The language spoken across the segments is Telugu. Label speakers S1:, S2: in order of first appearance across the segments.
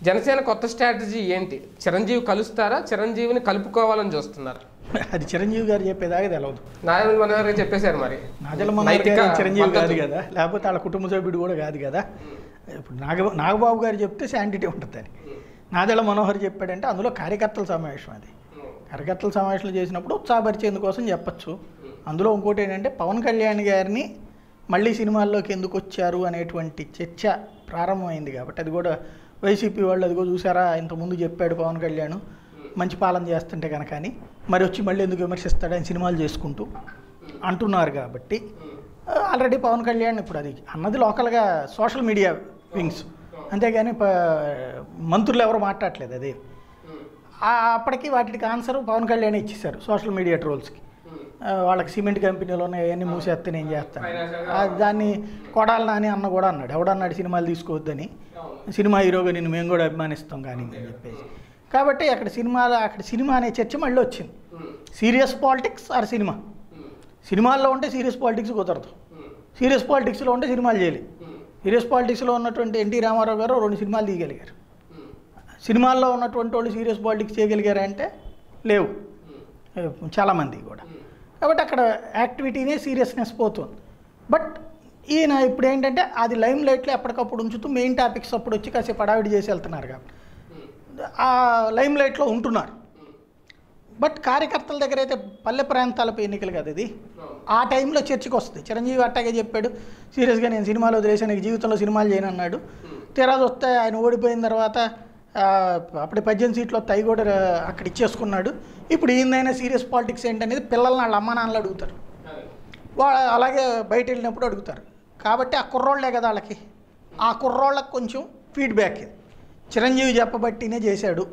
S1: జనసేన కొత్త స్ట్రాటజీ ఏంటి చిరంజీవి కలుస్తారా చిరంజీవిని కలుపుకోవాలని చూస్తున్నారు
S2: అది చిరంజీవి గారు చెప్పేదాకా తెలియదు
S1: నారాయణ మనోహర్ గారు చెప్పేశారు మరి
S2: నాదెల మనోహర్
S1: నైతిక
S2: గారు చిరంజీవి
S1: మద్దతు.
S2: కాదు కదా లేకపోతే వాళ్ళ కుటుంబ సభ్యుడు కూడా కాదు కదా ఇప్పుడు నాగ నాగబాబు గారు చెప్తే శాంటిటీ ఉంటుంది అని నాదెల మనోహర్ చెప్పాడంటే అందులో కార్యకర్తల సమావేశం అది కార్యకర్తల సమావేశంలో చేసినప్పుడు ఉత్సాహపరిచేందుకు కోసం చెప్పచ్చు అందులో ఇంకోటి ఏంటంటే పవన్ కళ్యాణ్ గారిని మళ్ళీ సినిమాల్లోకి ఎందుకు వచ్చారు అనేటువంటి చర్చ ప్రారంభమైంది కాబట్టి అది కూడా వైసీపీ వాళ్ళు అదిగో చూసారా ఇంతకుముందు చెప్పాడు పవన్ కళ్యాణ్ మంచి పాలన చేస్తుంటే కనుక అని మరి వచ్చి మళ్ళీ ఎందుకు విమర్శిస్తాడు ఆయన సినిమాలు చేసుకుంటూ అంటున్నారు కాబట్టి ఆల్రెడీ పవన్ కళ్యాణ్ ఇప్పుడు అది అన్నది లోకల్గా సోషల్ మీడియా వింగ్స్ అంతేగాని ప- మంత్రులు ఎవరు మాట్లాడట్లేదు అది ఆ అప్పటికి వాటికి ఆన్సర్ పవన్ కళ్యాణ్ ఇచ్చేశారు సోషల్ మీడియా ట్రోల్స్కి ఆ, వాళ్ళకి సిమెంట్ కంపెనీలు ఉన్నాయి అవన్నీ మూసేస్తే నేను చేస్తాను ఆ, దాన్ని కొడాలి నాని అన్న కూడా అన్నాడు ఎవడన్నాడు సినిమాలు తీసుకోవద్దని సినిమా హీరోగా నిన్ను మేము కూడా అభిమానిస్తాం కానీ అని చెప్పేసి కాబట్టి అక్కడ సినిమాలో అక్కడ సినిమా అనే చర్చ మళ్ళీ వచ్చింది సీరియస్ పాలిటిక్స్ ఆర్ సినిమా సినిమాల్లో ఉంటే సీరియస్ పాలిటిక్స్ కుదరదు సీరియస్ పాలిటిక్స్లో ఉంటే సినిమాలు చేయాలి సీరియస్ పాలిటిక్స్లో ఉన్నటువంటి ఎన్టీ రామారావు గారు రెండు సినిమాలు తీయగలిగారు సినిమాల్లో ఉన్నటువంటి వాళ్ళు సీరియస్ పాలిటిక్స్ చేయగలిగారా అంటే లేవు ఏ, చాలామంది కూడా కాబట్టి అక్కడ యాక్టివిటీనే సీరియస్నెస్ పోతుంది బట్ ఈయన ఇప్పుడు ఏంటంటే అది లైమ్ లైట్లో ఎప్పటికప్పుడు ఉంచుతూ మెయిన్ టాపిక్స్ అప్పుడు వచ్చి కాసేపు హడావిడి చేసి వెళ్తున్నారు కాబట్టి ఆ లైమ్ లైట్లో ఉంటున్నారు బట్ కార్యకర్తల దగ్గర అయితే పల్లె ప్రాంతాలపై ఎన్నికలు కదా ఇది ఆ టైంలో చర్చకు వస్తుంది చిరంజీవి అట్టాగే చెప్పాడు సీరియస్గా నేను సినిమాలు వదిలేసాను నీకు జీవితంలో సినిమాలు చేయను అన్నాడు తీరా వస్తే ఆయన ఓడిపోయిన తర్వాత ఆ, అప్పుడే పద్దెనిమిది సీట్లు వస్తే అవి కూడా అక్కడ ఇచ్చేసుకున్నాడు ఇప్పుడు ఈయనైనా సీరియస్ పాలిటిక్స్ ఏంటనేది పిల్లల్ని వాళ్ళ అమ్మా నాన్నలు అడుగుతారు వాళ్ళు అలాగే బయట వెళ్ళినప్పుడు అడుగుతారు కాబట్టి ఆ కుర్రోళ్ళే కదా వాళ్ళకి ఆ కుర్రోళ్ళకి కొంచెం ఫీడ్బ్యాక్ ఇది చిరంజీవి చెప్పబట్టినే చేశాడు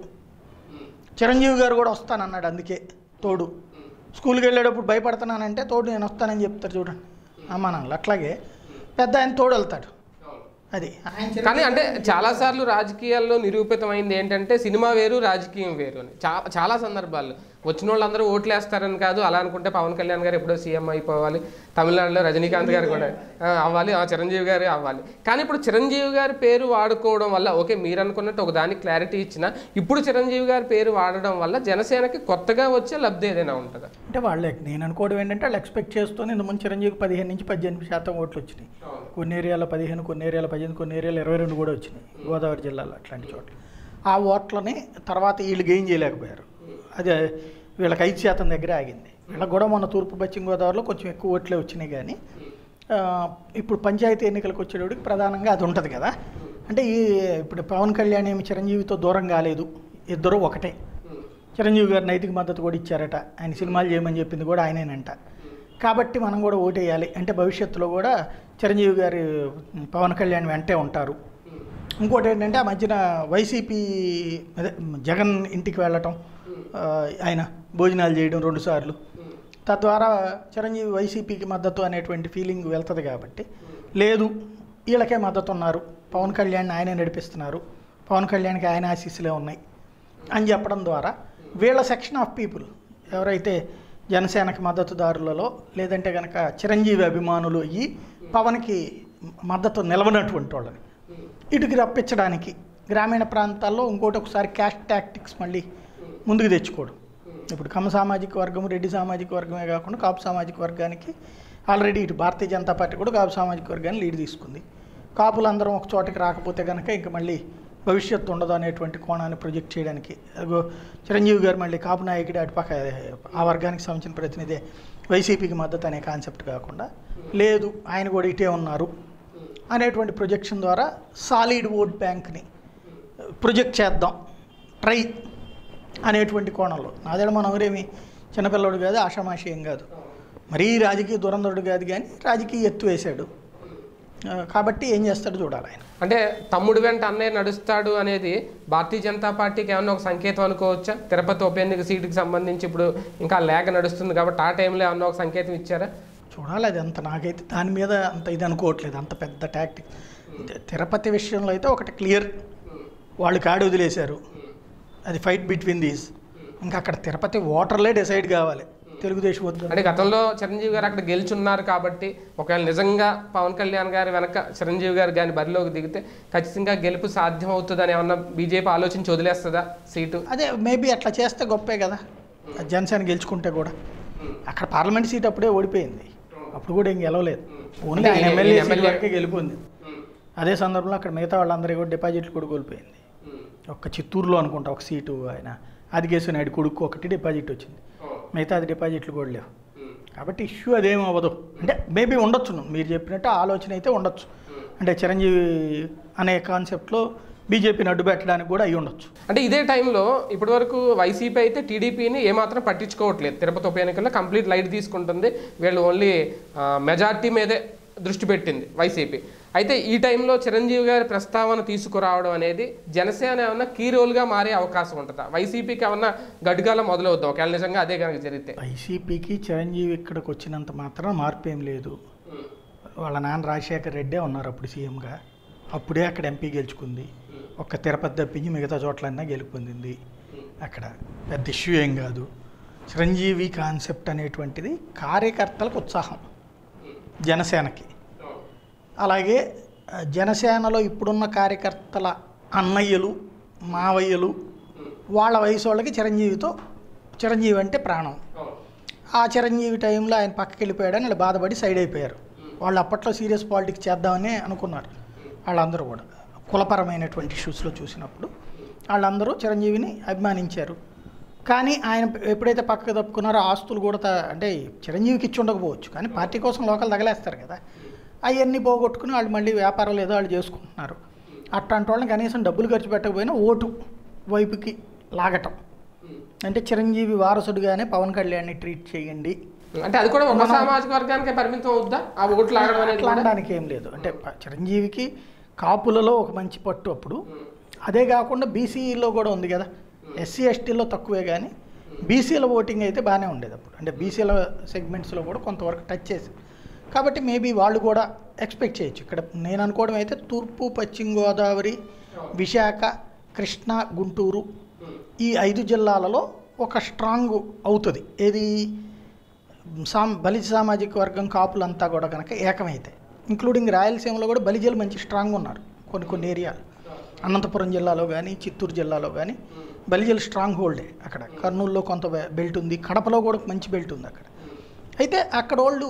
S2: చిరంజీవి గారు కూడా వస్తానన్నాడు అందుకే తోడు స్కూల్కి వెళ్ళేటప్పుడు భయపడుతున్నానంటే తోడు నేను వస్తానని చెప్తారు చూడండి అమ్మా నాన్నలు అట్లాగే పెద్ద ఆయన తోడు వెళ్తాడు అది ఆయన చిరంజీవి
S1: కానీ అంటే చాలా సార్లు రాజకీయాల్లో నిరూపితమైంది ఏంటంటే సినిమా వేరు రాజకీయం వేరు అని చా- చాలా సందర్భాల్లో వచ్చిన వాళ్ళందరూ ఓట్లు వేస్తారని కాదు అలా అనుకుంటే పవన్ కళ్యాణ్ గారు ఎప్పుడో సీఎం అయిపోవాలి తమిళనాడులో రజనీకాంత్ గారు కూడా ఆ, అవ్వాలి ఆ చిరంజీవి గారు అవ్వాలి కానీ ఇప్పుడు చిరంజీవి గారి పేరు వాడుకోవడం వల్ల ఓకే మీరు అనుకున్నట్టు ఒక దానికి క్లారిటీ ఇచ్చిన ఇప్పుడు చిరంజీవి గారి పేరు వాడడం వల్ల జనసేనకి కొత్తగా వచ్చే లబ్ధి ఏదైనా ఉంటుందా
S2: అంటే వాళ్ళే నేను అనుకోవడం ఏంటంటే వాళ్ళు ఎక్స్పెక్ట్ చేస్తూనే ఇంతకుముందు చిరంజీవి పదిహేను నుంచి పద్దెనిమిది శాతం ఓట్లు వచ్చినాయి కొన్ని ఏరియాలో పదిహేను కొన్ని ఏరియాలో పద్దెనిమిది కొన్ని ఏరియాలో ఇరవై రెండు కూడా వచ్చినాయి గోదావరి జిల్లాలో అట్లాంటి చోట్ల ఆ ఓట్లని తర్వాత వీళ్ళు గెయిన్ చేయలేకపోయారు అదే వీళ్ళకి ఐదు శాతం దగ్గర ఆగింది వీళ్ళకి కూడా మొన్న తూర్పు పశ్చిమ గోదావరిలో కొంచెం ఎక్కువ ఓట్లే వచ్చినాయి కానీ ఆ, ఇప్పుడు పంచాయతీ ఎన్నికలకు వచ్చేటప్పటికి ప్రధానంగా అది ఉంటుంది కదా అంటే ఈ ఇప్పుడు పవన్ కళ్యాణ్ ఏమి చిరంజీవితో దూరం కాలేదు ఇద్దరు ఒకటే చిరంజీవి గారు నైతిక మద్దతు కూడా ఇచ్చారట ఆయన సినిమాలు చేయమని చెప్పింది కూడా ఆయనేనంట కాబట్టి మనం కూడా ఓటేయాలి అంటే భవిష్యత్తులో కూడా చిరంజీవి గారి పవన్ కళ్యాణ్ వెంటే ఉంటారు ఇంకోటి ఏంటంటే ఆ మధ్యన వైసీపీ అదే జగన్ ఇంటికి వెళ్ళటం ఆ, ఆయన భోజనాలు చేయడం రెండుసార్లు తద్వారా చిరంజీవి వైసీపీకి మద్దతు అనేటువంటి ఫీలింగ్ వెళ్తుంది కాబట్టి లేదు వీళ్ళకే మద్దతు ఉన్నారు పవన్ కళ్యాణ్ ఆయనే నడిపిస్తున్నారు పవన్ కళ్యాణ్కి ఆయన ఆశీస్సులే ఉన్నాయి అని చెప్పడం ద్వారా వీళ్ళ సెక్షన్ ఆఫ్ పీపుల్ ఎవరైతే జనసేనకి మద్దతుదారులలో లేదంటే కనుక చిరంజీవి అభిమానులు అయ్యి పవన్కి మద్దతు నిలవనటువంటి వాళ్ళని ఇటుకి రప్పించడానికి గ్రామీణ ప్రాంతాల్లో ఇంకోటి ఒకసారి క్యాస్ట్ టాక్టిక్స్ మళ్ళీ ముందుకు తెచ్చుకోవడం ఇప్పుడు కమ్మ సామాజిక వర్గం రెడ్డి సామాజిక వర్గమే కాకుండా కాపు సామాజిక వర్గానికి ఆల్రెడీ ఇటు భారతీయ జనతా పార్టీ కూడా కాపు సామాజిక వర్గాన్ని లీడ్ తీసుకుంది కాపులందరం ఒక చోటకి రాకపోతే కనుక ఇంక మళ్ళీ భవిష్యత్తు ఉండదు అనేటువంటి కోణాన్ని ప్రొజెక్ట్ చేయడానికి అదిగో చిరంజీవి గారు మళ్ళీ కాపు నాయకుడు అటుపక్క ఆ వర్గానికి సంబంధించిన ప్రతినిధి వైసీపీకి మద్దతు అనే కాన్సెప్ట్ కాకుండా లేదు ఆయన కూడా ఇటే ఉన్నారు అనేటువంటి ప్రొజెక్షన్ ద్వారా సాలిడ్ ఓట్ బ్యాంక్ని ప్రొజెక్ట్ చేద్దాం ట్రై అనేటువంటి కోణంలో నాదేడ మనోహరేమి చిన్నపిల్లడు కాదు ఆషామాషి ఏం కాదు మరీ రాజకీయ దురంధరుడు కాదు కానీ రాజకీయ ఎత్తు వేశాడు ఆ, కాబట్టి ఏం చేస్తాడో చూడాలి ఆయన
S1: అంటే తమ్ముడు వెంట అన్నయ్య నడుస్తాడు అనేది భారతీయ జనతా పార్టీకి ఏమన్నా ఒక సంకేతం అనుకోవచ్చా తిరుపతి ఉప ఎన్నిక సీటుకి సంబంధించి ఇప్పుడు ఇంకా లేఖ నడుస్తుంది కాబట్టి ఆ టైంలో ఏమన్నా ఒక సంకేతం ఇచ్చారా
S2: చూడాలి అది అంత నాకైతే దాని మీద అంత ఇది అనుకోవట్లేదు అంత పెద్ద టాక్టిక్ తిరుపతి విషయంలో అయితే ఒకటి క్లియర్ వాళ్ళు కాడి వదిలేశారు అది ఫైట్ బిట్వీన్ దీస్ ఇంకా అక్కడ తిరుపతి ఓటర్లే డిసైడ్ కావాలి తెలుగుదేశం వద్దు
S1: అంటే గతంలో చిరంజీవి గారు అక్కడ గెలుచున్నారు కాబట్టి ఒకవేళ నిజంగా పవన్ కళ్యాణ్ గారి వెనక చిరంజీవి గారు కానీ బరిలోకి దిగితే ఖచ్చితంగా గెలుపు సాధ్యం అవుతుందని ఏమన్నా బీజేపీ ఆలోచించి వదిలేస్తుందా సీటు
S2: అదే మేబీ అట్లా చేస్తే గొప్పే కదా జనసేన గెలుచుకుంటే కూడా అక్కడ పార్లమెంట్ సీట్ అప్పుడే ఓడిపోయింది అప్పుడు కూడా ఏం గెలవలేదు ఓన్లీ ఆయన
S1: ఈయన-
S2: ఎమ్మెల్యే
S1: ఈయన
S2: సీట్
S1: ఎమ్మెల్యే.
S2: వరకే గెలిపోయింది అదే సందర్భంలో అక్కడ మిగతా వాళ్ళందరికీ కూడా డిపాజిట్లు కూడా కోల్పోయింది ఒక్క చిత్తూరులో అనుకుంటా ఒక సీటు ఆయన ఆదికేశ్వర నాయుడు కొడుకు ఒకటి డిపాజిట్ వచ్చింది మిగతా అది డిపాజిట్లు కూడా లేవు కాబట్టి ఇష్యూ అదేం అవ్వదు అంటే మేబీ ఉండొచ్చు మీరు చెప్పినట్టు ఆ ఆలోచన అయితే ఉండొచ్చు అంటే చిరంజీవి అనే కాన్సెప్ట్లో బీజేపీని అడ్డు పెట్టడానికి కూడా అయి ఉండొచ్చు
S1: అంటే ఇదే టైంలో ఇప్పటివరకు వైసీపీ అయితే టీడీపీని ఏమాత్రం పట్టించుకోవట్లేదు తిరుపతి ఉప ఎన్నికల్లో కంప్లీట్ లైట్ తీసుకుంటుంది వీళ్ళు ఓన్లీ మెజార్టీ మీదే దృష్టి పెట్టింది వైసీపీ అయితే ఈ టైంలో చిరంజీవి గారి ప్రస్తావన తీసుకురావడం అనేది జనసేన ఏమన్నా కీ రోల్గా మారే అవకాశం ఉంటుందా వైసీపీకి ఏమన్నా గడ్డుగాల మొదలవుద్దాం ఒకవేళ నిజంగా అదే కనుక జరిగితే
S2: వైసీపీకి చిరంజీవి ఇక్కడికి వచ్చినంత మాత్రం మార్పు ఏం లేదు వాళ్ళ నాన్న రాజశేఖర్ రెడ్డే ఉన్నారు అప్పుడు సీఎంగా అప్పుడే అక్కడ ఎంపీ గెలుచుకుంది ఒక్క తిరుపతి తప్పించి మిగతా చోట్లన్నా గెలుపొందింది అక్కడ పెద్ద ఇష్యూ ఏం కాదు చిరంజీవి కాన్సెప్ట్ అనేటువంటిది కార్యకర్తలకు ఉత్సాహం జనసేనకి అలాగే ఆ, జనసేనలో ఇప్పుడున్న కార్యకర్తల అన్నయ్యలు మావయ్యలు వాళ్ళ వయసు వాళ్ళకి చిరంజీవితో చిరంజీవి అంటే ప్రాణం ఆ చిరంజీవి టైంలో ఆయన పక్కకి వెళ్ళిపోయాడని వాళ్ళు బాధపడి సైడ్ అయిపోయారు వాళ్ళు అప్పట్లో సీరియస్ పాలిటిక్స్ చేద్దామని అనుకున్నారు వాళ్ళందరూ కూడా కులపరమైనటువంటి ఇష్యూస్లో చూసినప్పుడు వాళ్ళందరూ చిరంజీవిని అభిమానించారు కానీ ఆయన ఎప్పుడైతే పక్కకు తప్పుకున్నారో ఆస్తులు కూడా త- అంటే చిరంజీవికి ఇచ్చి ఉండకపోవచ్చు కానీ పార్టీ కోసం లోకల్ తగలేస్తారు కదా అవన్నీ పోగొట్టుకుని వాళ్ళు మళ్ళీ వ్యాపారాలు ఏదో వాళ్ళు చేసుకుంటున్నారు అట్లాంటి వాళ్ళని కనీసం డబ్బులు ఖర్చు పెట్టకపోయినా ఓటు వైపుకి లాగటం అంటే చిరంజీవి వారసుడుగానే పవన్ కళ్యాణ్ని ట్రీట్ చేయండి
S1: అంటే అది కూడా ఒక సామాజిక వర్గానికి పరిమితం అవుద్దా ఆ ఓట్లు ఆగడం అనేది
S2: అట్లా
S1: కూడా?
S2: అనడానికి ఏం లేదు అంటే ప- చిరంజీవికి కాపులలో ఒక మంచి పట్టు అప్పుడు అదే కాకుండా బీసీలో కూడా ఉంది కదా ఎస్సీ ఎస్టీలో తక్కువే కానీ బీసీల ఓటింగ్ అయితే బాగానే ఉండేది అప్పుడు అంటే బీసీల సెగ్మెంట్స్లో కూడా కొంతవరకు టచ్ చేసి కాబట్టి మేబీ వాళ్ళు కూడా ఎక్స్పెక్ట్ చేయొచ్చు ఇక్కడ నేను అనుకోవడం అయితే తూర్పు పశ్చిమ గోదావరి విశాఖ కృష్ణా గుంటూరు ఈ ఐదు జిల్లాలలో ఒక స్ట్రాంగ్ అవుతుంది ఏది సాం బలిజ సామాజిక వర్గం కాపులంతా కూడా కనుక ఏకమైతే ఇంక్లూడింగ్ రాయలసీమలో కూడా బలిజలు మంచి స్ట్రాంగ్ ఉన్నారు కొన్ని కొన్ని ఏరియాలు అనంతపురం జిల్లాలో కానీ చిత్తూరు జిల్లాలో కానీ బలిజలు స్ట్రాంగ్ హోల్డే అక్కడ కర్నూలులో కొంత బె- బెల్ట్ ఉంది కడపలో కూడా మంచి బెల్ట్ ఉంది అక్కడ అయితే అక్కడ వాళ్ళు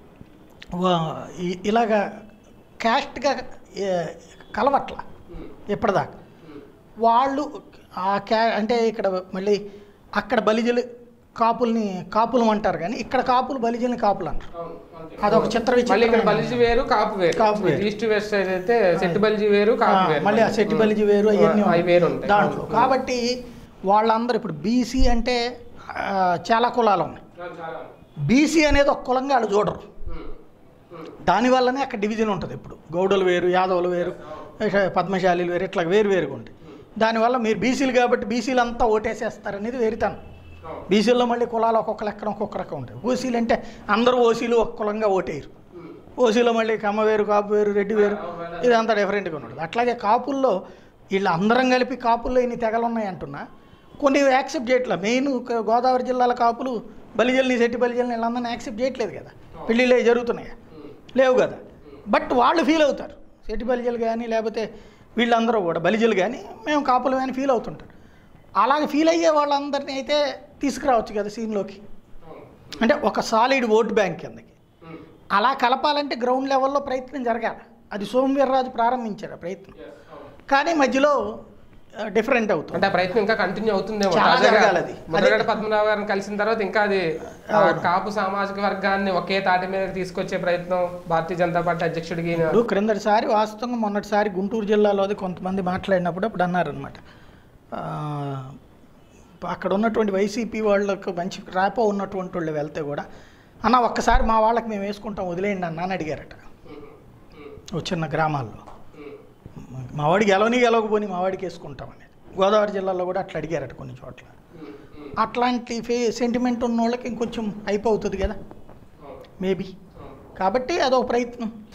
S2: వా- ఈ- ఇలాగా క్యాస్ట్గా ఏ- కలవట్ల ఎప్పటిదాకా వాళ్ళు ఆ క్యా అంటే ఇక్కడ మళ్ళీ అక్కడ బలిజలు కాపుల్ని కాపులం అంటారు కానీ ఇక్కడ కాపులు బలిజల్ని కాపులు అంటారు అదొక చిత్ర
S1: మళ్ళీ ఇక్కడ
S2: విచిత్రమైన-
S1: బలిజీ వేరు కాపు వేరు
S2: కాపు వేరు.
S1: ఈస్ట్ వెస్ట్ సైడ్ అయితే సెట్ బలిజీ వేరు
S2: ఆ,
S1: కాపు వేరు
S2: మళ్ళీ ఆ సెట్టి బలిజి వేరు అవన్నీ
S1: అవి వేరు ఉంటాయి
S2: దాంట్లో కాబట్టి వాళ్ళందరూ ఇప్పుడు బీసీ అంటే ఆ, చాలా కులాలు ఉన్నాయి బీసీ అనేది ఒక కులంగా వాళ్ళు చూడరు దానివల్లనే అక్కడ డివిజన్ ఉంటుంది ఇప్పుడు గౌడలు వేరు యాదవులు వేరు పద్మశాలీలు వేరు ఇట్లా వేరు వేరుగా ఉంటాయి దానివల్ల మీరు బీసీలు కాబట్టి బీసీలు అంతా ఓటేసేస్తారనేది వేరుతాను బీసీల్లో మళ్ళీ కులాలు ఒక్కొక్క లెక్కన ఒక్కొక్క రకం ఉంటాయి ఓసీలు అంటే అందరూ ఓసీలు ఒక కులంగా ఓటేయరు ఓసీలో మళ్ళీ కమ్మ వేరు కాపు వేరు రెడ్డి వేరు ఇదంతా డిఫరెంట్గా ఉంటుంది అట్లాగే కాపుల్లో వీళ్ళు అందరం కలిపి కాపుల్లో ఇన్ని తెగలు ఉన్నాయి అంటున్నా కొన్ని యాక్సెప్ట్ చేయట్లేదు మెయిన్ గోదావరి జిల్లాల కాపులు బలిజల్ని సెట్టి బలిజల్ని వీళ్ళందరినీ యాక్సెప్ట్ చేయట్లేదు కదా పెళ్ళిళ్ళు అవి జరుగుతున్నాయి లేవు కదా బట్ వాళ్ళు ఫీల్ అవుతారు సెట్టి బలిజలు కానీ లేకపోతే వీళ్ళందరూ కూడా బలిజలు కానీ మేము కాపులు అని ఫీల్ అవుతుంటారు అలాగే ఫీల్ అయ్యే వాళ్ళందరినీ అయితే తీసుకురావచ్చు కదా సీన్లోకి అంటే ఒక సాలిడ్ ఓట్ బ్యాంక్ కిందకి అలా కలపాలంటే గ్రౌండ్ లెవెల్లో ప్రయత్నం జరగాలి అది సోమవీర్రాజు ప్రారంభించారు ఆ ప్రయత్నం కానీ మధ్యలో డిఫరెంట్ అవుతుంది
S1: అంటే ఆ ప్రయత్నం ఇంకా కంటిన్యూ అవుతుందేమో
S2: చాలా
S1: తాజాగా
S2: జరగాలి అది.
S1: ముద్రగడ పద్మనాభ గారిని కలిసిన తర్వాత ఇంకా అది ఆ, కాపు సామాజిక వర్గాన్ని ఒకే తాటి మీద తీసుకొచ్చే ప్రయత్నం భారతీయ జనతా పార్టీ అధ్యక్షుడికి ఈయన-
S2: ఇప్పుడు క్రిందటిసారి వాస్తవంగా మొన్నటిసారి గుంటూరు జిల్లాలోది కొంతమంది మాట్లాడినప్పుడు అప్పుడు అన్నారనమాట అక్కడ ఉన్నటువంటి వైసీపీ వాళ్ళకు మంచి ర్యాపో ఉన్నటువంటి వాళ్ళు వెళ్తే కూడా అన్న ఒక్కసారి మా వాళ్ళకి మేము వేసుకుంటాం వదిలేయండి అన్న అని అడిగారట ఓ చిన్న గ్రామాల్లో మా వాడికి గెలవని గెలవకపోని మా వాడికి వేసుకుంటాం అనేది గోదావరి జిల్లాలో కూడా అట్లా అడిగారట కొన్ని చోట్ల అట్లాంటి ఫే సెంటిమెంట్ ఉన్న వాళ్ళకి ఇంకొంచెం హైప్ అవుతుంది కదా మేబీ కాబట్టి అదొక ప్రయత్నం